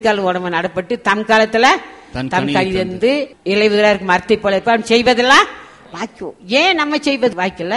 கால் உடம்பு நடப்பட்டு தம் காலத்துல தன் தம் கனியை கழிதந்து இளைவதற்கு மரத்தை போல இருப்பான் செய்வதெல்லாம் வாய்க்கும் ஏன் நம்ம செய்வது வாய்க்கல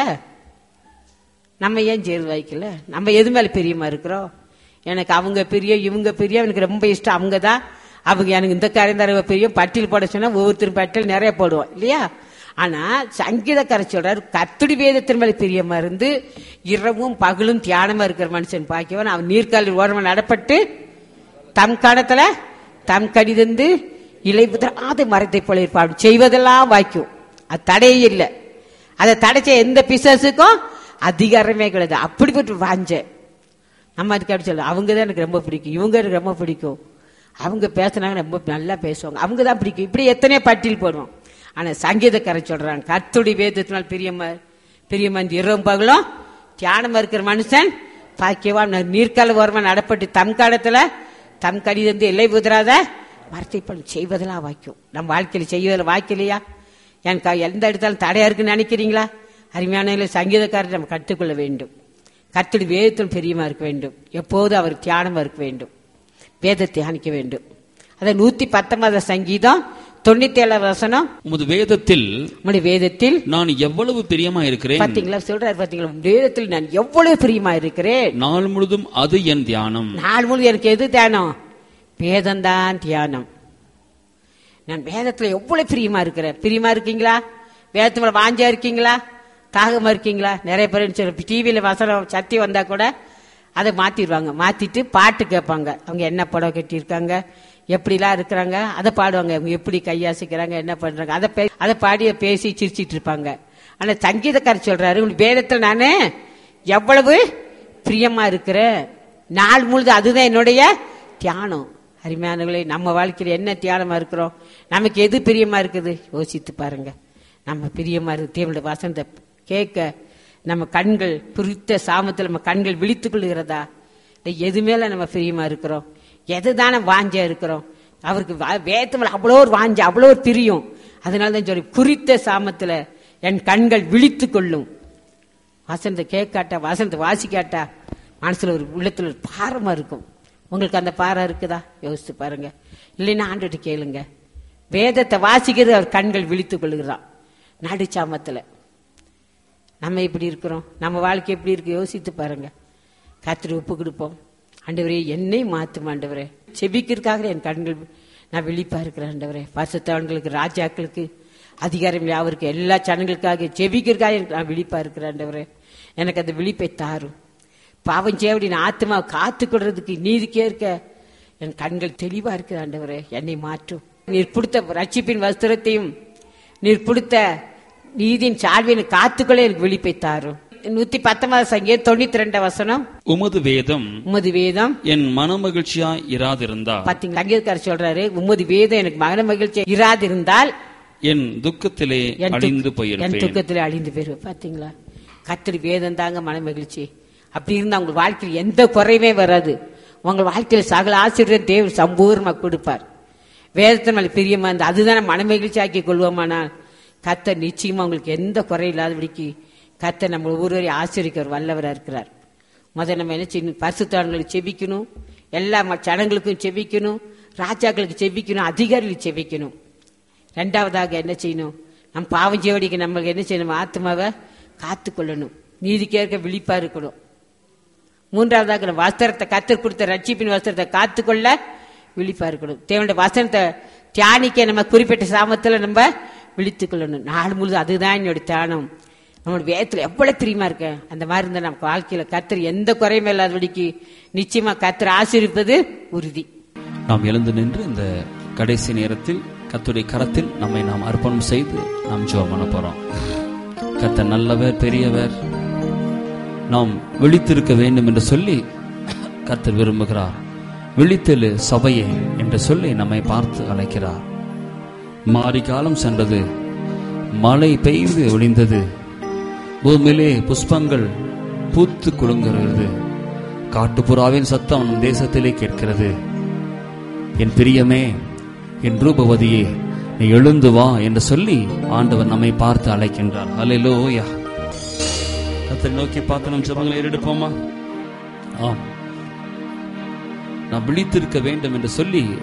நம்ம ஏன் செய்வது வாய்க்கல நம்ம எது மேல பிரியமா இருக்கிறோம் எனக்கு அவங்க பெரிய இவங்க பெரிய எனக்கு ரொம்ப இஷ்டம் அவங்க தான் அவங்க எனக்கு இந்த காரியம் தர பெரிய பட்டியல் போட சொன்னா ஒவ்வொருத்தரும் பட்டியல் நிறைய போடுவோம் இல்லையா ஆனா சங்கீதக்கார சொல்றாரு கத்துடி வேதத்தின் மேல பிரியமா இருந்து இரவும் பகலும் தியானமா இருக்கிற மனுஷன் பாக்கியவன் அவன் நீர்க்காலில் ஓரமா நடப்பட்டு தம் காலத்துல தம் கடிதந்து இலை புதிராத மரத்தை போல இருப்பான் அப்படி செய்வதெல்லாம் வாய்க்கும் அது தடையே இல்லை அதை தடைச்ச எந்த பிசாசுக்கும் அதிகாரமே கிடையாது அப்படிப்பட்டு வாஞ்ச நம்ம அதுக்கு அப்படி சொல்ல அவங்க தான் எனக்கு ரொம்ப பிடிக்கும் இவங்க எனக்கு ரொம்ப பிடிக்கும் அவங்க பேசுனாங்க ரொம்ப நல்லா பேசுவாங்க அவங்க தான் பிடிக்கும் இப்படி எத்தனையோ பட்டியல் போடுவோம் ஆனா சங்கீதக்கார சொல்றாங்க கத்துடி வேதத்தினால் பிரியமா பிரியமா இந்த இரவும் பகலும் தியானமா இருக்கிற மனுஷன் பாக்கியவான் நீர்க்கால ஓரமா நடப்பட்டு தம் காலத்துல தம் கடிதந்து எல்லை புதிராத மரத்தை பண்ணி செய்வதெல்லாம் வாய்க்கும் நம்ம வாழ்க்கையில் செய்வதில் வாய்க்கலையா எனக்கு எந்த இடத்தாலும் தடையா இருக்குன்னு நினைக்கிறீங்களா அருமையான சங்கீதக்காரர் நம்ம கற்றுக்கொள்ள வேண்டும் கத்துடி வேதத்தில் பெரியமா இருக்க வேண்டும் எப்போதும் அவர் தியானமா இருக்க வேண்டும் வேத தியானிக்க வேண்டும் அதை நூத்தி பத்தொன்பது சங்கீதம் தொண்ணூத்தி ஏழாவது வசனம் உமது வேதத்தில் நம்முடைய வேதத்தில் நான் எவ்வளவு பிரியமா இருக்கிறேன் பாத்தீங்களா சொல்றாரு பாத்தீங்களா வேதத்தில் நான் எவ்வளவு பிரியமா இருக்கிறேன் நாள் முழுதும் அது என் தியானம் நாள் முழு எனக்கு எது தியானம் வேதம்தான் தியானம் நான் வேதத்துல எவ்வளவு பிரியமா இருக்கிறேன் பிரியமா இருக்கீங்களா வேதத்துல வாஞ்சா இருக்கீங்களா தாகமா இருக்கீங்களா நிறைய பேர் டிவியில வசனம் சத்தி வந்தா கூட அதை மாத்திடுவாங்க மாத்திட்டு பாட்டு கேட்பாங்க அவங்க என்ன புடவை கட்டியிருக்காங்க எப்படிலாம் இருக்கிறாங்க அதை பாடுவாங்க அவங்க எப்படி கையாசிக்கிறாங்க என்ன பண்றாங்க அதை பே- அதை பாடி பேசி சிரிச்சிட்டு இருப்பாங்க ஆனா சங்கீதக்காரர் சொல்றாரு உங்களுக்கு வேதத்துல நானு எவ்வளவு பிரியமா இருக்கிறேன் நாள் முழுது அதுதான் என்னுடைய தியானம் அருமையானவர்களே நம்ம வாழ்க்கையில் என்ன தியானமா இருக்கிறோம் நமக்கு எது பிரியமா இருக்குது யோசித்து பாருங்க நம்ம பிரியமா இருக்கு தேவனுடைய வசனத்தை கேட்க நம்ம கண்கள் குறித்த சாமத்தில் நம்ம கண்கள் விழித்துக் கொள்கிறதா இல்லை எது மேல நம்ம பிரியமா இருக்கிறோம் எதுதானே வாஞ்ச இருக்கிறோம் அவருக்கு வேத்து மேல அவ்வளோ ஒரு வாஞ்ச அவ்வளோ ஒரு பிரியம் அதனால தான் சொல்லி குறித்த சாமத்துல என் கண்கள் விழித்துக் கொள்ளும் வசனத்தை கேட்காட்டா வசனத்தை வாசிக்காட்டா மனசுல ஒரு உள்ளத்துல ஒரு பாரமா இருக்கும் உங்களுக்கு அந்த பாரம் இருக்குதா யோசித்து பாருங்க இல்லைன்னா ஆண்டுட்டு கேளுங்க வேதத்தை வாசிக்கிறது அவர் கண்கள் விழித்துக் கொள்ளுகிறான் நடுச்சாமத்துல நம்ம எப்படி இருக்கிறோம் நம்ம வாழ்க்கை எப்படி இருக்கு யோசித்து பாருங்க கத்திரி உப்பு கொடுப்போம் ஆண்டவரே என்னை மாத்தும் ஆண்டவரே செபிக்கிறதுக்காக என் கண்கள் நான் விழிப்பா இருக்கிறேன் ஆண்டவரே பரிசுத்தவன்களுக்கு ராஜாக்களுக்கு அதிகாரம் யாவருக்கு எல்லா ஜனங்களுக்காக செபிக்கிறதுக்காக எனக்கு நான் விழிப்பா இருக்கிறேன் ஆண்டவரே எனக்கு அந்த விழிப்பை தாரும் பாவம் செய்யபடி நான் ஆத்மா காத்து கொள்றதுக்கு நீதிக்கே இருக்க என் கண்கள் தெளிவா இருக்குது ஆண்டவரே என்னை மாற்றும் நீர் கொடுத்த ரட்சிப்பின் வஸ்திரத்தையும் நீர் கொடுத்த நீதியின் சால்வியின் காத்துக்களே எனக்கு விழிப்பை தாரும் நூத்தி பத்தொன்பது சங்கீதம் தொண்ணூத்தி ரெண்டு வசனம் உமது வேதம் உமது வேதம் என் மனமகிழ்ச்சியா இராதிருந்தா பாத்தீங்களா சங்கீதக்காரர் சொல்றாரு உமது வேதம் எனக்கு மகன மகிழ்ச்சி இராதிருந்தால் என் துக்கத்திலே என் அழிந்து துக்க- என் போயிருப்பேன் துக்கத்துல அழிந்து போயிருவேன் பாத்தீங்களா கத்திரி வேதம் தாங்க மன மகிழ்ச்சி அப்படி இருந்தா உங்க வாழ்க்கையில் எந்த குறையுமே வராது உங்க வாழ்க்கையில் சகல ஆசிரியர் தேவன் சம்பூர்ணமா கொடுப்பார் வேதத்தின் மேல பிரியமா இருந்தா அதுதான் மன மகிழ்ச்சி ஆக்கி கொள்வோமானால் கத்த நிச்சயமா உங்களுக்கு எந்த குறை இல்லாதபடிக்கு கத்த நம்ம ஒவ்வொருவரையும் ஆசிரியர் வல்லவரா இருக்கிறார் முதல்ல நம்ம என்ன செய்யணும் பரிசுத்தான்களுக்கு செபிக்கணும் எல்லா ம- ஜனங்களுக்கும் செபிக்கணும் ராஜாக்களுக்கு செபிக்கணும் அதிகாரிகளுக்கு செபிக்கணும் ரெண்டாவதாக என்ன செய்யணும் நம் பாவம் செய்வடிக்கு நம்மளுக்கு என்ன செய்யணும் ஆத்மாவை காத்து கொள்ளணும் நீதிக்கேற்க விழிப்பா இருக்கணும் மூன்றாவதாக நம்ம வஸ்திரத்தை கத்தர் கொடுத்த ரட்சிப்பின் வஸ்திரத்தை காத்துக்கொள்ள விழிப்பா இருக்கணும் தேவனுடைய வசனத்தை தியானிக்க நம்ம குறிப்பிட்ட சாமத்துல நம்ம விழித்துக் கொள்ளணும் நாள் முழுதும் அதுதான் என்னுடைய தியானம் நம்மளோட வேதத்துல எவ்வளவு பிரியமா இருக்க அந்த மாதிரி இருந்தா நமக்கு வாழ்க்கையில கத்தர் எந்த குறையுமே இல்லாதபடிக்கு நிச்சயமா கத்தர் ஆசீர்விப்பது உறுதி நாம் எழுந்து நின்று இந்த கடைசி நேரத்தில் கர்த்தருடைய கரத்தில் நம்மை நாம் அர்ப்பணம் செய்து நாம் ஜெபம் பண்ண போறோம் கர்த்தர் நல்லவர் பெரியவர் நாம் விழித்திருக்க வேண்டும் என்று சொல்லி கர்த்தர் விரும்புகிறார் விழித்தெழு சபையே என்று சொல்லி நம்மை பார்த்து அழைக்கிறார் மாரி காலம் சென்றது மழை பெய்து ஒளிந்தது பூமியிலே புஷ்பங்கள் பூத்து குலுங்குகிறது காட்டுப்புறாவின் சத்தம் நம் தேசத்திலே கேட்கிறது என் பிரியமே என் ரூபவதியே நீ எழுந்து வா என்று சொல்லி ஆண்டவர் நம்மை பார்த்து அழைக்கின்றார் ஹalleluya கர்த்தரை நோக்கி பார்த்து நம் ஜெபங்களை எடுப்போமா ஆம் நாம் விழித்திருக்க வேண்டும் என்று சொல்லி